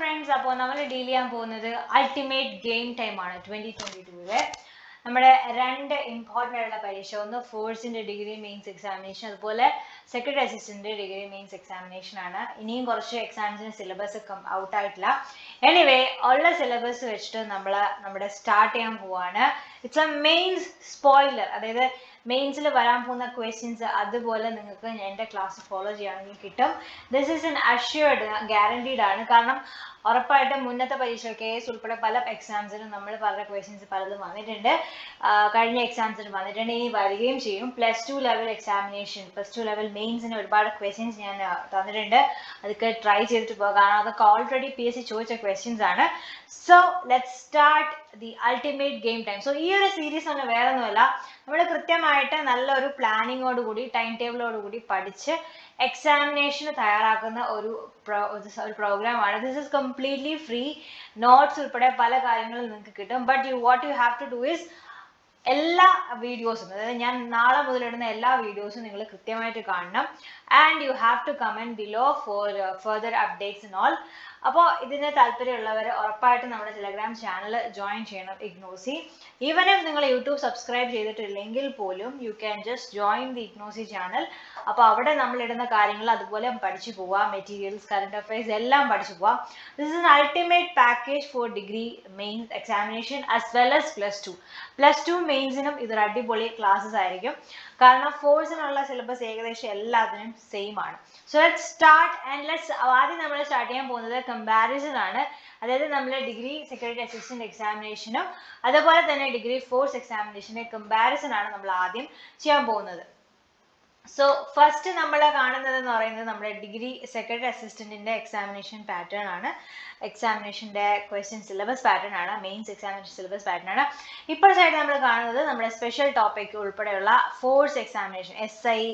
friends അപ്പോൾ നമ്മൾ deal ചെയ്യാൻ പോകുന്നത് അൾട്ടിമേറ്റ് ഗെയിം ടൈം ആണ് ട്വന്റി ട്വന്റി ടൂവിലെ നമ്മുടെ രണ്ട് ഇമ്പോർട്ടൻ്റ് ആയിട്ടുള്ള പരീക്ഷ ഒന്ന് ഫോഴ്സിന്റെ ഡിഗ്രി മെയിൻസ് എക്സാമിനേഷൻ അതുപോലെ secretary assistant degree mains examination ആണ് ഇനിയും കുറച്ച് എക്സാംസിന് സിലബസ് ഔട്ട് ആയിട്ടില്ല എനിവേ ഉള്ള സിലബസ് വെച്ചിട്ട് നമ്മൾ നമ്മുടെ സ്റ്റാർട്ട് ചെയ്യാൻ പോവാണ് ഇറ്റ്സ് എ മെയിൻസ് സ്പോയിലർ അതായത് മെയിൻസിൽ വരാൻ പോകുന്ന ക്വസ്റ്റ്യൻസ് അതുപോലെ നിങ്ങൾക്ക് എൻ്റെ ക്ലാസ് ഫോളോ ചെയ്യുകയാണെങ്കിൽ കിട്ടും this is an assured guaranteed ആണ് കാരണം ഉറപ്പായിട്ടും മുന്നത്തെ പരീക്ഷ കേസ് ഉൾപ്പെടെ പല എക്സാംസിനും നമ്മൾ പറഞ്ഞ ക്വസ്റ്റ്യൻസ് പലതും വന്നിട്ടുണ്ട് ആഹ് കഴിഞ്ഞ എക്സാംസിന് വന്നിട്ടുണ്ട് ഇനി വരികയും ചെയ്യും plus two level examination plus two level മെയിൻസിന് ഒരുപാട് ക്വസ്റ്റ്യൻസ് ഞാൻ ആഹ് തന്നിട്ടുണ്ട് അതൊക്കെ ട്രൈ ചെയ്തിട്ട് പോകാം കാരണം അതൊക്കെ ഓൾറെഡി പി എസ് സി ചോദിച്ച ക്വസ്റ്റ്യൻസ് ആണ് so let start the ultimate game time so ഈ ഒരു സീരീസ് ഒന്നും വേറെ ഒന്നുമല്ല നമ്മൾ കൃത്യമായിട്ട് നല്ലൊരു പ്ലാനിങ്ങോട് കൂടി ടൈം ടേബിളോട് കൂടി പഠിച്ച് എക്സാമിനേഷന് തയ്യാറാക്കുന്ന ഒരു pro- ഒരു പ്രോഗ്രാം ആണ് this is completely free notes ഉൾപ്പെടെ പല കാര്യങ്ങളും നിങ്ങൾക്ക് കിട്ടും but you what you have to do is എല്ലാ വീഡിയോസും അതായത് ഞാൻ നാളെ മുതൽ ഇടുന്ന എല്ലാ വീഡിയോസും നിങ്ങൾ കൃത്യമായിട്ട് കാണണം and you have to comment below for further updates in all അപ്പോൾ ഇതിന് താല്പര്യമുള്ളവർ ഉറപ്പായിട്ടും നമ്മുടെ ടെലഗ്രാം ചാനൽ ജോയിൻ ചെയ്യണം ഇഗ്നോസി ഈവൻ ഇഫ് നിങ്ങൾ യൂട്യൂബ് സബ്സ്ക്രൈബ് ചെയ്തിട്ടില്ലെങ്കിൽ പോലും you can just join the ഇഗ്നോസി ചാനൽ അപ്പോൾ അവിടെ നമ്മൾ ഇടുന്ന കാര്യങ്ങൾ അതുപോലെ പഠിച്ചു പോവാം മെറ്റീരിയൽസ് കറണ്ട് അഫയേഴ്സ് എല്ലാം പഠിച്ചു പോവാം this is ultimate package for degree mains examination as well as plus two plus two മെയിൻസിനും ഇതൊരു അടിപൊളി ക്ലാസ്സസ് ആയിരിക്കും കാരണം ഫോഴ്സിനുള്ള സിലബസ് ഏകദേശം എല്ലാത്തിനും സെയിം ആണ് so let start and let's ആദ്യം നമ്മൾ സ്റ്റാർട്ട് ചെയ്യാൻ പോകുന്നത് കമ്പാരിസൺ ആണ് അതായത് നമ്മൾ ഡിഗ്രി സെക്രട്ടറി അസിസ്റ്റന്റ് എക്സാമിനേഷനും അതുപോലെ തന്നെ ഡിഗ്രി ഫോഴ്സ് എക്സാമിനേഷന്റെ കമ്പാരിസൺ ആണ് നമ്മൾ ആദ്യം ചെയ്യാൻ പോകുന്നത് സോ ഫസ്റ്റ് നമ്മൾ കാണുന്നത് എന്ന് പറയുന്നത് നമ്മുടെ ഡിഗ്രി സെക്രട്ടറി അസിസ്റ്റന്റിന്റെ എക്സാമിനേഷൻ പാറ്റേൺ ആണ് എക്സാമിനേഷന്റെ ക്വസ്റ്റ്യൻ സിലബസ് പാറ്റേൺ ആണ് മെയിൻസ് എക്സാമിനേഷൻ സിലബസ് പാറ്റേൺ ആണ് ഇപ്പോഴത്തെ നമ്മൾ കാണുന്നത് നമ്മുടെ സ്പെഷ്യൽ ടോപ്പിക് ഉൾപ്പെടെയുള്ള force examination S I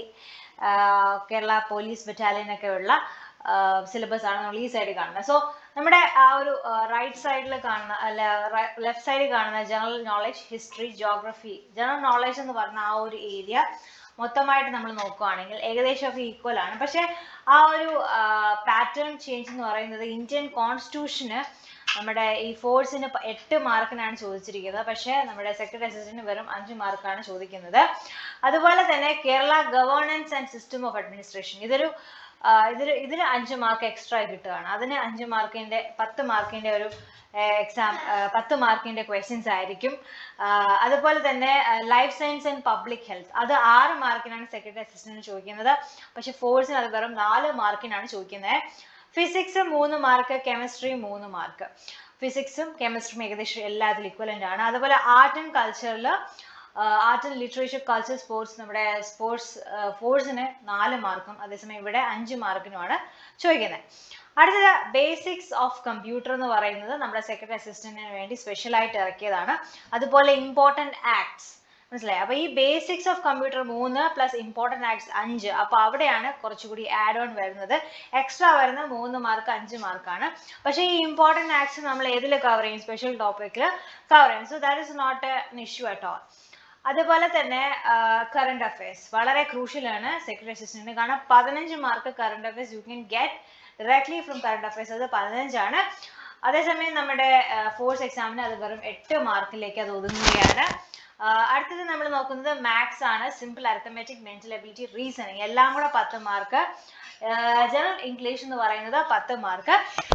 Kerala police battalion ഒക്കെ ഉള്ള സിലബസ് ആണ് നമ്മൾ ഈ സൈഡിൽ കാണുന്നത് സോ നമ്മുടെ ആ ഒരു റൈറ്റ് സൈഡിൽ കാണുന്ന അല്ല ലെഫ്റ്റ് സൈഡിൽ കാണുന്ന general knowledge history geography general knowledge എന്ന് പറഞ്ഞ ആ ഒരു ഏരിയ മൊത്തമായിട്ട് നമ്മൾ നോക്കുകയാണെങ്കിൽ ഏകദേശം ഒക്കെ ഈക്വൽ ആണ് പക്ഷെ ആ ഒരു പാറ്റേൺ ചേഞ്ച് എന്ന് പറയുന്നത് ഇന്ത്യൻ കോൺസ്റ്റിറ്റ്യൂഷന് നമ്മുടെ ഈ ഫോഴ്സിന് എട്ട് മാർക്കിനാണ് ചോദിച്ചിരിക്കുന്നത് പക്ഷേ നമ്മുടെ സെക്രട്ടറി അസിസ്റ്റന്റിന് വെറും അഞ്ച് മാർക്കാണ് ചോദിക്കുന്നത് അതുപോലെ തന്നെ Kerala governance and system of administration ഇതൊരു ഇതിൽ ഇതിന് അഞ്ച് മാർക്ക് എക്സ്ട്രാ കിട്ടുകയാണ് അതിന് അഞ്ച് മാർക്കിന്റെ പത്ത് മാർക്കിന്റെ ഒരു എക്സാം പത്ത് മാർക്കിന്റെ ക്വസ്റ്റ്യൻസ് ആയിരിക്കും അതുപോലെ തന്നെ life science and public health അത് ആറ് മാർക്കിനാണ് സെക്രട്ടറി അസിസ്റ്റന്റ് ചോദിക്കുന്നത് പക്ഷെ ഫോഴ്സിന് അത് വെറും നാല് മാർക്കിനാണ് ചോദിക്കുന്നത് ഫിസിക്സ് മൂന്ന് മാർക്ക് കെമിസ്ട്രി മൂന്ന് മാർക്ക് ഫിസിക്സും കെമിസ്ട്രിയും ഏകദേശം എല്ലാത്തിലും ഇക്വലന്റ് ആണ് അതുപോലെ ആർട്ട് ആൻഡ് കൾച്ചറിൽ art and literature culture sports നമ്മുടെ സ്പോർട്സ് ഫോഴ്സിന് നാല് മാർക്കും അതേസമയം ഇവിടെ അഞ്ച് മാർക്കിനുമാണ് ചോദിക്കുന്നത് അടുത്തത് ബേസിക്സ് ഓഫ് കമ്പ്യൂട്ടർ എന്ന് പറയുന്നത് നമ്മുടെ സെക്രട്ടറി അസിസ്റ്റന്റിന് വേണ്ടി സ്പെഷ്യൽ ആയിട്ട് ഇറക്കിയതാണ് അതുപോലെ ഇമ്പോർട്ടൻറ്റ് ആക്ട്സ് മനസ്സിലായി അപ്പൊ ഈ ബേസിക്സ് ഓഫ് കമ്പ്യൂട്ടർ മൂന്ന് പ്ലസ് ഇമ്പോർട്ടൻറ്റ് ആക്ട്സ് അഞ്ച് അപ്പൊ അവിടെയാണ് കുറച്ചുകൂടി ആഡ് ഓൺ വരുന്നത് എക്സ്ട്രാ വരുന്ന മൂന്ന് മാർക്ക് അഞ്ച് മാർക്കാണ് പക്ഷേ ഈ ഇമ്പോർട്ടൻറ്റ് ആക്ട്സ് നമ്മൾ ഏതിൽ കവർ ചെയ്യും സ്പെഷ്യൽ ടോപ്പിക്കിൽ കവർ ചെയ്യും so that is not an issue at all അതുപോലെ തന്നെ കറണ്ട് അഫയേഴ്സ് വളരെ ക്രൂഷ്യലാണ് സെക്രട്ടറി അസിസ്റ്റന്റിന് കാരണം പതിനഞ്ച് mark current affairs you can get directly from current affairs അത് പതിനഞ്ചാണ് അതേസമയം നമ്മുടെ ഫോഴ്സ് എക്സാമിന് അത് വെറും എട്ട് മാർക്കിലേക്ക് അത് ഒതുങ്ങുകയാണ് അടുത്തത് നമ്മൾ നോക്കുന്നത് മാത്സ് ആണ് simple arithmetic mental ability reasoning എല്ലാം കൂടെ പത്ത് മാർക്ക് ജനറൽ ഇംഗ്ലീഷ് എന്ന് പറയുന്നത് പത്ത് മാർക്ക്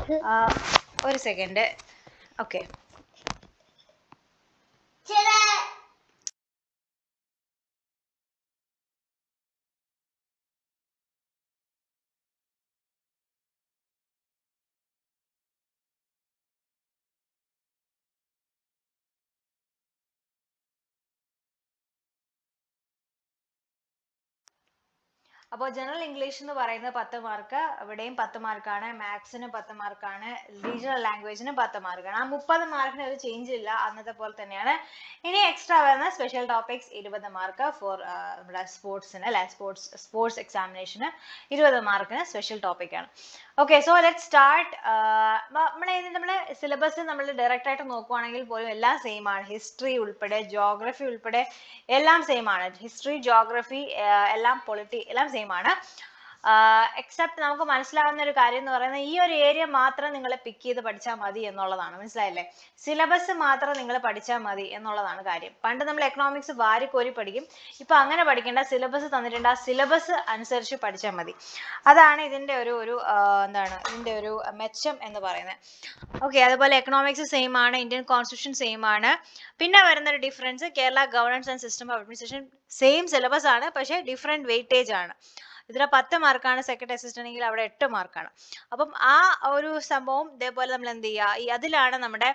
ഒരു സെക്കൻഡ് ഓക്കെ അപ്പോൾ ജനറൽ ഇംഗ്ലീഷ് എന്ന് പറയുന്നത് പത്ത് മാർക്ക് ഇവിടെയും പത്ത് മാർക്കാണ് മാത്സിന് പത്ത് മാർക്കാണ് റീജിയണൽ ലാംഗ്വേജിന് പത്ത് മാർക്കാണ് ആ മുപ്പത് മാർക്കിന് ഒരു ചേഞ്ച് ഇല്ല അന്നത്തെ പോലെ തന്നെയാണ് ഇനി എക്സ്ട്രാ വരുന്ന സ്പെഷ്യൽ ടോപ്പിക്സ് ഇരുപത് മാർക്ക് ഫോർ നമ്മുടെ സ്പോർട്സിന് അല്ലെ സ്പോർട്സ് സ്പോർട്സ് എക്സാമിനേഷന് ഇരുപത് മാർക്കിന് സ്പെഷ്യൽ ടോപ്പിക്കാണ് ഓക്കെ സോ ലെറ്റ് സ്റ്റാർട്ട് നമ്മളെ നമ്മുടെ സിലബസ് നമ്മൾ ഡയറക്റ്റ് ആയിട്ട് നോക്കുവാണെങ്കിൽ പോലും എല്ലാം സെയിം ആണ് ഹിസ്റ്ററി ഉൾപ്പെടെ ജോഗ്രഫി ഉൾപ്പെടെ എല്ലാം സെയിം ആണ് ഹിസ്റ്ററി ജോഗ്രഫി എല്ലാം പൊളിറ്റി എല്ലാം സെയിം ആണ് എക്സെപ്റ്റ് നമുക്ക് മനസ്സിലാവുന്ന ഒരു കാര്യം എന്ന് പറയുന്നത് ഈ ഒരു ഏരിയ മാത്രം നിങ്ങൾ പിക്ക് ചെയ്ത് പഠിച്ചാൽ മതി എന്നുള്ളതാണ് മനസ്സിലായില്ലേ സിലബസ് മാത്രം നിങ്ങൾ പഠിച്ചാൽ മതി എന്നുള്ളതാണ് കാര്യം പണ്ട് നമ്മൾ എക്കണോമിക്സ് വാരിക്കോരി പഠിക്കും ഇപ്പൊ അങ്ങനെ പഠിക്കേണ്ട സിലബസ് തന്നിട്ടുണ്ട് ആ സിലബസ് അനുസരിച്ച് പഠിച്ചാൽ മതി അതാണ് ഇതിന്റെ ഒരു ഒരു ആ, എന്താണ് ഇതിന്റെ ഒരു മെച്ചം എന്ന് പറയുന്നത് ഓക്കെ അതുപോലെ എക്കണോമിക്സ് സെയിം ആണ് ഇന്ത്യൻ കോൺസ്റ്റിറ്റ്യൂഷൻ സെയിം ആണ് പിന്നെ വരുന്ന ഒരു difference Kerala governance and system of administration same syllabus ആണ് പക്ഷേ ഡിഫറെന്റ് വെയിറ്റേജ് ആണ് ഇതിൽ പത്ത് മാർക്കാണ് സെക്രട്ടറി അസിസ്റ്റന്റ് എങ്കിൽ അവിടെ എട്ട് മാർക്കാണ് അപ്പം ആ ഒരു സംഭവം ഇതേപോലെ നമ്മൾ എന്ത് ചെയ്യുക ഈ അതിലാണ് നമ്മുടെ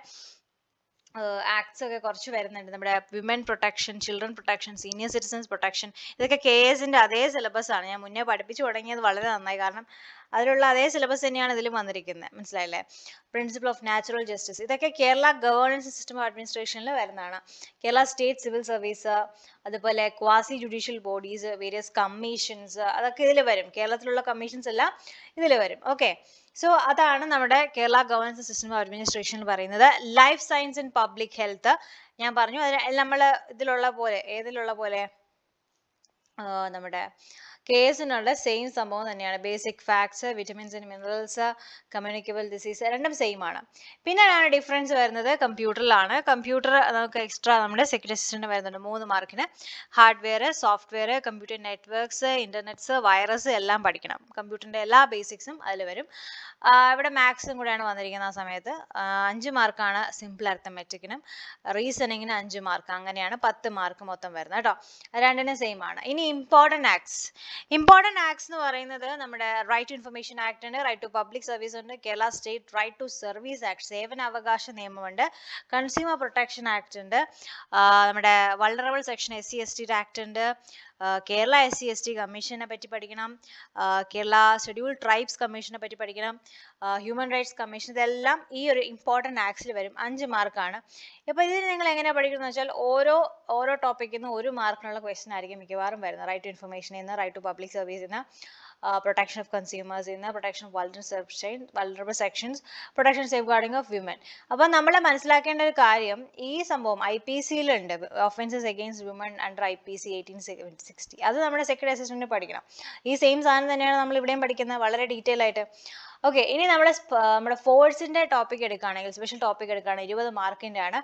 ആക്ട്സ് ഒക്കെ കുറച്ച് വരുന്നുണ്ട് നമ്മുടെ women protection children protection senior citizens protection ഇതൊക്കെ കെ എസിന്റെ അതേ സിലബസ് ആണ് ഞാൻ മുന്നേ പഠിപ്പിച്ചു തുടങ്ങിയത് വളരെ നന്നായി കാരണം അതിലുള്ള അതേ സിലബസ് തന്നെയാണ് ഇതിലും വന്നിരിക്കുന്നത് മനസ്സിലായില്ലേ പ്രിൻസിപ്പിൾ ഓഫ് നാച്ചുറൽ ജസ്റ്റിസ് ഇതൊക്കെ കേരള ഗവേണൻസ് സിസ്റ്റം ഓഫ് അഡ്മിനിസ്ട്രേഷനിൽ വരുന്നതാണ് കേരള സ്റ്റേറ്റ് സിവിൽ സർവീസ് അതുപോലെ quasi judicial bodies various commissions അതൊക്കെ ഇതിൽ വരും കേരളത്തിലുള്ള കമ്മീഷൻസ് എല്ലാം ഇതിൽ വരും ഓക്കെ സോ അതാണ് നമ്മുടെ Kerala governance system of administration പറയുന്നത് life science and public health ഞാൻ പറഞ്ഞു അതിൽ നമ്മൾ ഇതിലുള്ള പോലെ ഏതിലുള്ള പോലെ ആ, നമ്മുടെ കേസിനുള്ള സെയിം സംഭവം തന്നെയാണ് basic facts vitamins and minerals communicable disease രണ്ടും സെയിം ആണ് പിന്നെയാണ് ഡിഫറൻസ് വരുന്നത് കമ്പ്യൂട്ടറിലാണ് കമ്പ്യൂട്ടർ നമുക്ക് എക്സ്ട്രാ നമ്മുടെ സെക്രട്ടറി അസിസ്റ്റന്റ് വരുന്നുണ്ട് മൂന്ന് മാർക്കിന് hardware software computer networks internets virus എല്ലാം പഠിക്കണം കമ്പ്യൂട്ടറിന്റെ എല്ലാ ബേസിക്സും അതിൽ വരും ആ, ഇവിടെ മാത്സും കൂടെയാണ് വന്നിരിക്കുന്നത് ആ സമയത്ത് ആ, അഞ്ച് മാർക്കാണ് സിമ്പിൾ അർത്ഥമെറ്റിക്കിനും റീസണിങ്ങിന് അഞ്ച് മാർക്ക് അങ്ങനെയാണ് പത്ത് മാർക്ക് മൊത്തം വരുന്നത് കേട്ടോ രണ്ടിനും സെയിം ആണ് ഇനി ഇമ്പോർട്ടൻറ്റ് ആക്ട്സ് ഇമ്പോർട്ടൻറ്റ് ആക്ട്സ് എന്ന് പറയുന്നത് നമ്മുടെ റൈറ്റ് ടു ഇൻഫർമേഷൻ ആക്ട് ഉണ്ട് റൈറ്റ് ടു പബ്ലിക് സർവീസ് ഉണ്ട് Kerala state right to service act സേവന അവകാശ നിയമമുണ്ട് കൺസ്യൂമർ പ്രൊട്ടക്ഷൻ ആക്ട് ഉണ്ട് ആ, നമ്മുടെ vulnerable section S C S T act ഉണ്ട് ആ, Kerala S C S T കമ്മീഷനെ പറ്റി പഠിക്കണം ആ, കേരള ഷെഡ്യൂൾ ട്രൈബ്സ് കമ്മീഷനെ പറ്റി പഠിക്കണം ഹ്യൂമൻ റൈറ്റ്സ് കമ്മീഷൻ ഇതെല്ലാം ഈ ഒരു ഇമ്പോർട്ടൻറ്റ് ആക്ട്സിൽ വരും അഞ്ച് മാർക്കാണ് ഇപ്പോൾ ഇതിന് നിങ്ങൾ എങ്ങനെ പഠിക്കുന്നത് വെച്ചാൽ ഓരോ ഓരോ ടോപ്പിക്കിൽ നിന്ന് ഒരു മാർക്കിനുള്ള ക്വസ്റ്റൻ ആയിരിക്കും മിക്കവാറും വരുന്നത് റൈറ്റ് ടു ഇൻഫർമേഷനിൽ നിന്ന് റൈറ്റ് ടു പബ്ലിക് സർവീസിൽ നിന്ന് പ്രൊട്ടക്ഷൻ ഓഫ് കൺസ്യൂമേഴ്സിൽ നിന്ന് protection of vulnerable section vulnerable sections protection safeguarding of women അപ്പോൾ നമ്മൾ മനസ്സിലാക്കേണ്ട ഒരു കാര്യം ഈ സംഭവം ഐ പി സിയിലുണ്ട് offences against women under I P C eighteen sixty അത് നമ്മുടെ സെക്രട്ടറി അസിസ്റ്റന്റ് പഠിക്കണം ഈ സെയിം സാധനം തന്നെയാണ് നമ്മൾ ഇവിടെയും പഠിക്കുന്നത് വളരെ ഡീറ്റെയിൽ ആയിട്ട് ഓക്കെ ഇനി നമ്മുടെ സ്പ- നമ്മുടെ ഫോഴ്സിന്റെ ടോപ്പിക് എടുക്കുകയാണെങ്കിൽ സ്പെഷ്യൽ ടോപ്പിക് എടുക്കുകയാണെങ്കിൽ ഇരുപത് മാർക്കിന്റെ ആണ്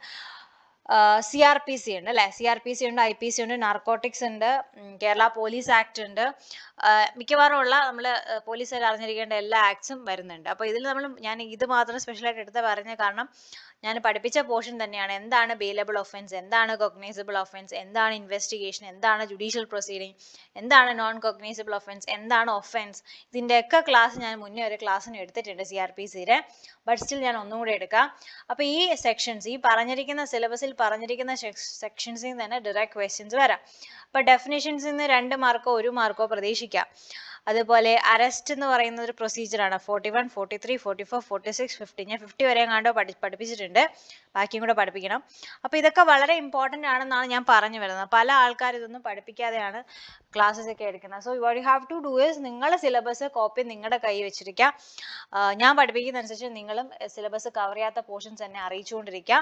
സി ആർ പി സി ഉണ്ട് അല്ലെ സി ആർ പി സി ഉണ്ട് ഐ പി സി ഉണ്ട് നാർക്കോട്ടിക്സ് ഉണ്ട് ഉം, കേരള പോലീസ് ആക്ട് ഉണ്ട് ആ, മിക്കവാറും ഉള്ള നമ്മൾ പോലീസുകാർ അറിഞ്ഞിരിക്കേണ്ട എല്ലാ ആക്ട്സും വരുന്നുണ്ട് അപ്പോൾ ഇതിൽ നമ്മൾ ഞാൻ ഇത് മാത്രം സ്പെഷ്യലായിട്ട് എടുത്ത് പറഞ്ഞ കാരണം ഞാൻ പഠിപ്പിച്ച പോർഷൻ തന്നെയാണ് എന്താണ് ബെയിലബിൾ ഒഫൻസ് എന്താണ് കൊഗ്നൈസബിൾ ഒഫൻസ് എന്താണ് ഇൻവെസ്റ്റിഗേഷൻ എന്താണ് ജുഡീഷ്യൽ പ്രൊസീഡിങ് എന്താണ് നോൺ കൊഗ്നൈസബിൾ ഒഫൻസ് എന്താണ് ഒഫൻസ് ഇതിൻ്റെയൊക്കെ ക്ലാസ് ഞാൻ മുന്നേ ഒരു ക്ലാസ്സിന് എടുത്തിട്ടുണ്ട് സി ആർ പി സിയുടെ ബട്ട് സ്റ്റിൽ ഞാൻ ഒന്നും കൂടെ എടുക്കാം അപ്പോൾ ഈ സെക്ഷൻസ് ഈ പറഞ്ഞിരിക്കുന്ന സിലബസിൽ പറഞ്ഞിരിക്കുന്ന സെക്ഷൻസിൽ നിന്ന് തന്നെ ഡയറക്റ്റ് ക്വസ്റ്റ്യൻസ് വരാം അപ്പോൾ ഡെഫിനേഷൻസിൽ നിന്ന് രണ്ട് മാർക്കോ ഒരു മാർക്കോ പ്രതീക്ഷിക്കാം അതുപോലെ അറസ്റ്റ് എന്ന് പറയുന്ന ഒരു പ്രൊസീജിയറാണ് forty one forty three forty four forty six fifty ഞാൻ ഫിഫ്റ്റി വരെ കണ്ടോ പഠി പഠിപ്പിച്ചിട്ടുണ്ട് ബാക്കിയും കൂടെ പഠിപ്പിക്കണം അപ്പോൾ ഇതൊക്കെ വളരെ ഇമ്പോർട്ടൻ്റ് ആണെന്നാണ് ഞാൻ പറഞ്ഞു വരുന്നത് പല ആൾക്കാർ ഇതൊന്നും പഠിപ്പിക്കാതെയാണ് ക്ലാസ്സസ് ഒക്കെ എടുക്കുന്നത് so what you have to do is നിങ്ങളുടെ സിലബസ് കോപ്പി നിങ്ങളുടെ കൈ വെച്ചിരിക്കുക ആ, ഞാൻ പഠിപ്പിക്കുന്ന അനുസരിച്ച് നിങ്ങളും സിലബസ് കവർ ചെയ്യാത്ത പോർഷൻസ് തന്നെ അറിയിച്ചുകൊണ്ടിരിക്കുക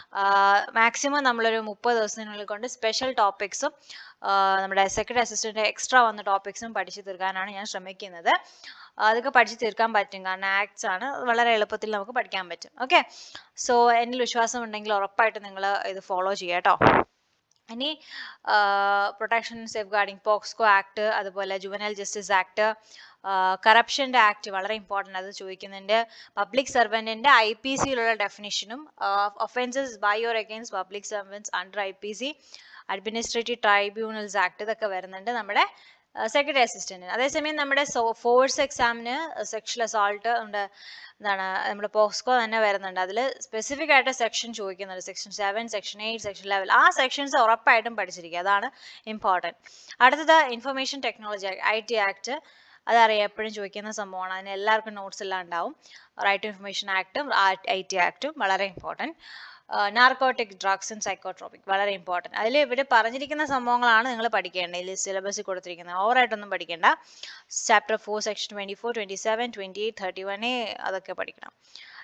മാക്സിമം നമ്മളൊരു മുപ്പത് ദിവസത്തിനുള്ളിൽ കൊണ്ട് സ്പെഷ്യൽ ടോപ്പിക്സും നമ്മുടെ സെക്രട്ടറി അസിസ്റ്റന്റ് എക്സ്ട്രാ വന്ന ടോപ്പിക്സും പഠിച്ചു തീർക്കാനാണ് ഞാൻ ശ്രമിക്കുന്നത് അതൊക്കെ പഠിച്ചു തീർക്കാൻ പറ്റും കാരണം ആക്ട്സ് ആണ് അത് വളരെ എളുപ്പത്തിൽ നമുക്ക് പഠിക്കാൻ പറ്റും ഓക്കെ സോ എന്നിൽ വിശ്വാസം ഉണ്ടെങ്കിൽ ഉറപ്പായിട്ടും നിങ്ങൾ ഇത് ഫോളോ ചെയ്യാം കേട്ടോ ഇനി protection safeguarding POCSO act അതുപോലെ ജുവനൽ ജസ്റ്റിസ് ആക്ട് കറപ്ഷൻ്റെ ആക്ട് വളരെ ഇമ്പോർട്ടൻ്റ് അത് ചോദിക്കുന്നുണ്ട് പബ്ലിക് സർവൻറ്റിൻ്റെ ഐ പി സിയിലുള്ള ഡെഫിനിഷനും offences by or against public servants under I P C administrative tribunals act ഇതൊക്കെ വരുന്നുണ്ട് നമ്മുടെ സെക്രട്ടറി അസിസ്റ്റന്റിന് അതേസമയം നമ്മുടെ ഫോഴ്സ് എക്സാമിന് സെക്ഷൽ അസോൾട്ട് നമ്മുടെ എന്താണ് നമ്മുടെ പോസ്കോ തന്നെ വരുന്നുണ്ട് അതിൽ സ്പെസിഫിക് ആയിട്ട് സെക്ഷൻ ചോദിക്കുന്നുണ്ട് section seven section eight section level ആ സെക്ഷൻസ് ഉറപ്പായിട്ടും പഠിച്ചിരിക്കുക അതാണ് ഇമ്പോർട്ടൻറ്റ് അടുത്തത് information technology I T act അതറിയാം എപ്പോഴും ചോദിക്കുന്ന സംഭവമാണ് അതിന് എല്ലാവർക്കും നോട്ട്സ് എല്ലാം ഉണ്ടാവും റൈറ്റ് ടു ഇൻഫർമേഷൻ ആക്ടും ഐ ടി ആക്ടും വളരെ important narcotic drugs and psychotropic വളരെ ഇമ്പോർട്ടൻറ്റ് അതിൽ ഇവിടെ പറഞ്ഞിരിക്കുന്ന സംഭവങ്ങളാണ് നിങ്ങൾ പഠിക്കേണ്ടത് ഇതിൽ സിലബസിൽ കൊടുത്തിരിക്കുന്നത് ഓവറായിട്ടൊന്നും പഠിക്കേണ്ട chapter four section twenty four twenty seven twenty eight thirty one A അതൊക്കെ പഠിക്കണം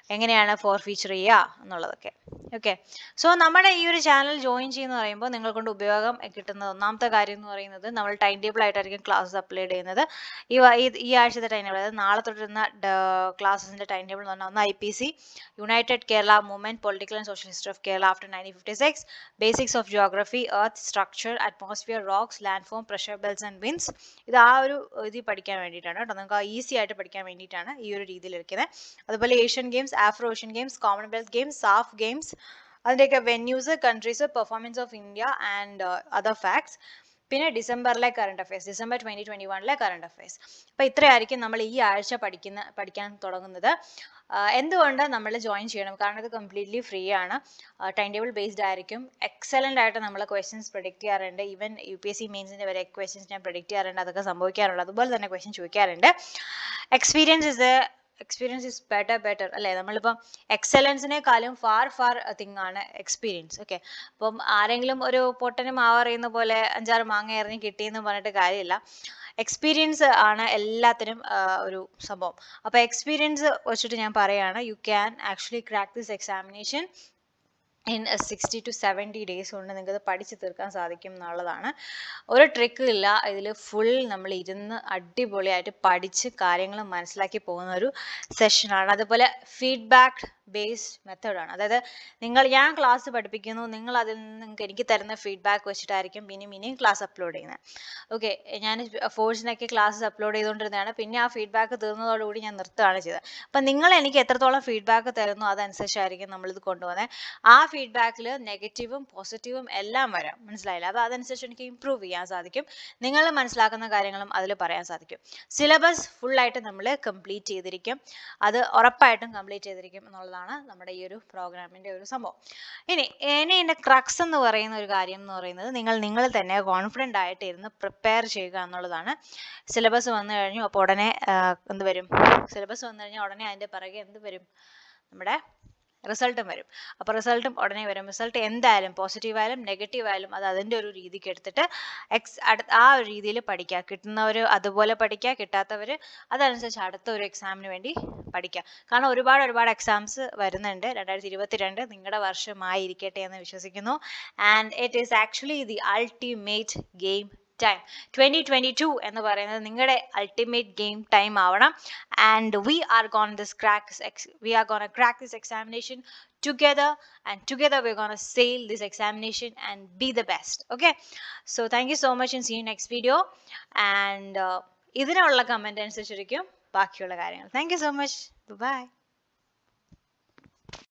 എങ്ങനെയാണ് ഫോർ ഫീച്ചർ ചെയ്യുക എന്നുള്ളതൊക്കെ ഓക്കെ സോ നമ്മുടെ ഈ ഒരു ചാനൽ ജോയിൻ ചെയ്യുന്ന പറയുമ്പോൾ നിങ്ങൾ കൊണ്ട് ഉപയോഗം കിട്ടുന്ന ഒന്നാമത്തെ കാര്യം എന്ന് പറയുന്നത് നമ്മൾ ടൈം ടേബിൾ ആയിട്ടായിരിക്കും ക്ലാസ് അപ്ലോഡ് ചെയ്യുന്നത് ഈ വ- ഈ- ഈ ആഴ്ചത്തെ ടൈം ടേബിൾ അതായത് നാളെ തൊട്ടിരുന്ന ക്ലാസ്സസിൻ്റെ ടൈം ടേബിൾ എന്ന് പറഞ്ഞാൽ ഒന്ന് I P C united Kerala movement political and social history of Kerala after nineteen fifty six basics of geography earth structure atmosphere rocks land form pressure belts and winds ഇത് ആ ഒരു ഇതിൽ പഠിക്കാൻ വേണ്ടിയിട്ടാണ് കേട്ടോ നിങ്ങൾക്ക് ഈസി ആയിട്ട് പഠിക്കാൻ വേണ്ടിയിട്ടാണ് ഈ ഒരു രീതിയിൽ ഇരിക്കുന്നത് അതുപോലെ Asian games Afro Asian games Commonwealth games SAF games അതിൻ്റെയൊക്കെ venues countries performance of India and other facts പിന്നെ ഡിസംബറിലെ current affairs December twenty twenty വണ്ണിലെ കറണ്ട് അഫയേഴ്സ് അപ്പോൾ ഇത്രയായിരിക്കും നമ്മൾ ഈ ആഴ്ച പഠിക്കുന്ന പഠിക്കാൻ തുടങ്ങുന്നത് ആഹ് എന്തുകൊണ്ട് നമ്മൾ ജോയിൻ ചെയ്യണം കാരണം ഇത് കംപ്ലീറ്റ്ലി ഫ്രീ ആണ് ടൈം ടേബിൾ ബേസ്ഡ് ആയിരിക്കും എക്സലൻ്റ് ആയിട്ട് നമ്മൾ ക്വസ്റ്റ്യൻസ് പ്രൊഡിക്റ്റ് ചെയ്യാറുണ്ട് even U P S C മെയിൻസിൻ്റെ വരെ ക്വസ്റ്റ്യൻസ് ഞാൻ പ്രൊഡിക്റ്റ് ചെയ്യാറുണ്ട് അതൊക്കെ സംഭവിക്കാറുണ്ട് അതുപോലെ തന്നെ ക്വസ്റ്റ്യൻ ചോദിക്കാറുണ്ട് experience is experience is better better അല്ലേ നമ്മളിപ്പം എക്സലൻസിനെക്കാളും ഫാർ ഫാർ തിങ് ആണ് എക്സ്പീരിയൻസ് ഓക്കെ അപ്പം ആരെങ്കിലും ഒരു പൊട്ടന് മാവറിയുന്ന പോലെ അഞ്ചാറ് മാങ്ങ എറിഞ്ഞ് കിട്ടിയെന്ന് പറഞ്ഞിട്ട് കാര്യമില്ല എക്സ്പീരിയൻസ് ആണ് എല്ലാത്തിനും ആ, ഒരു സംഭവം അപ്പോൾ എക്സ്പീരിയൻസ് വെച്ചിട്ട് ഞാൻ പറയാണ് you can actually crack this examination in sixty two seventy days കൊണ്ട് നിങ്ങൾക്ക് ഇത് പഠിച്ച് തീർക്കാൻ സാധിക്കും എന്നുള്ളതാണ് ഒരു ട്രിക്കും ഇല്ല ഇതിൽ ഫുൾ നമ്മൾ ഇരുന്ന് അടിപൊളിയായിട്ട് പഠിച്ച് കാര്യങ്ങൾ മനസ്സിലാക്കി പോകുന്ന ഒരു സെഷനാണ് അതുപോലെ ഫീഡ്ബാക്ക് ബേസ്ഡ് മെത്തേഡാണ് അതായത് നിങ്ങൾ ഞാൻ ക്ലാസ് പഠിപ്പിക്കുന്നു നിങ്ങൾ അതിൽ നിന്ന് നിങ്ങൾക്ക് എനിക്ക് തരുന്ന ഫീഡ്ബാക്ക് വെച്ചിട്ടായിരിക്കും പിന്നെയും ഇനിയും ക്ലാസ് അപ്ലോഡ് ചെയ്യുന്നത് ഓക്കെ ഞാൻ ഫോഴ്സിനൊക്കെ ക്ലാസ്സസ് അപ്ലോഡ് ചെയ്തുകൊണ്ടിരുന്നതാണ് പിന്നെ ആ ഫീഡ്ബാക്ക് തീർന്നതോടുകൂടി ഞാൻ നിർത്തുകയാണ് ചെയ്തത് അപ്പം നിങ്ങൾ എനിക്ക് എത്രത്തോളം ഫീഡ്ബാക്ക് തരുന്നു അതനുസരിച്ചായിരിക്കും നമ്മളിത് കൊണ്ടുപോകുന്നത് ആ ഫീഡ്ബാക്കിൽ നെഗറ്റീവും പോസിറ്റീവും എല്ലാം വരാം മനസ്സിലായില്ല അപ്പോൾ അതനുസരിച്ച് എനിക്ക് ഇമ്പ്രൂവ് ചെയ്യാൻ സാധിക്കും നിങ്ങൾ മനസ്സിലാക്കുന്ന കാര്യങ്ങളും അതിൽ പറയാൻ സാധിക്കും സിലബസ് ഫുള്ളായിട്ട് നമ്മൾ കംപ്ലീറ്റ് ചെയ്തിരിക്കും അത് ഉറപ്പായിട്ടും കംപ്ലീറ്റ് ചെയ്തിരിക്കും എന്നുള്ളതാണ് നമ്മുടെ ഈ ഒരു പ്രോഗ്രാമിൻ്റെ ഒരു സംഭവം ഇനി ഇനി ഇതിൻ്റെ ക്രക്സ് എന്ന് പറയുന്ന ഒരു കാര്യം എന്ന് പറയുന്നത് നിങ്ങൾ നിങ്ങൾ തന്നെ കോൺഫിഡൻ്റ് ആയിട്ട് ഇരുന്ന് പ്രിപ്പയർ ചെയ്യുക എന്നുള്ളതാണ് സിലബസ് വന്നു കഴിഞ്ഞു അപ്പോൾ ഉടനെ ആ, എന്ത് വരും സിലബസ് വന്നു കഴിഞ്ഞാൽ ഉടനെ അതിൻ്റെ പിറകെ എന്ത് വരും നമ്മുടെ റിസൾട്ടും വരും അപ്പോൾ റിസൾട്ടും ഉടനെ വരും റിസൾട്ട് എന്തായാലും പോസിറ്റീവ് ആയാലും നെഗറ്റീവ് ആയാലും അത് അതിൻ്റെ ഒരു രീതിക്ക് എടുത്തിട്ട് എക്സ് അടു ആ ഒരു രീതിയിൽ പഠിക്കുക കിട്ടുന്നവർ അതുപോലെ പഠിക്കുക കിട്ടാത്തവർ അതനുസരിച്ച് അടുത്ത ഒരു എക്സാമിന് വേണ്ടി പഠിക്കുക കാരണം ഒരുപാട് ഒരുപാട് എക്സാംസ് വരുന്നുണ്ട് രണ്ടായിരത്തി ഇരുപത്തിരണ്ട് നിങ്ങളുടെ വർഷമായിരിക്കട്ടെ എന്ന് വിശ്വസിക്കുന്നു and it is actually the ultimate game time twenty twenty two എന്ന് പറയുന്നത് നിങ്ങളുടെ അൾട്ടിമേറ്റ് ഗെയിം ടൈം ആവണം and we are gonna this crack we are gonna crack this examination together and together we're going to sail this examination and be the best okay so thank you so much and see you next video and uh, ഇതിനുള്ള comment അനുസരിച്ചിരിക്കും ബാക്കിയുള്ള കാര്യങ്ങൾ thank you so much by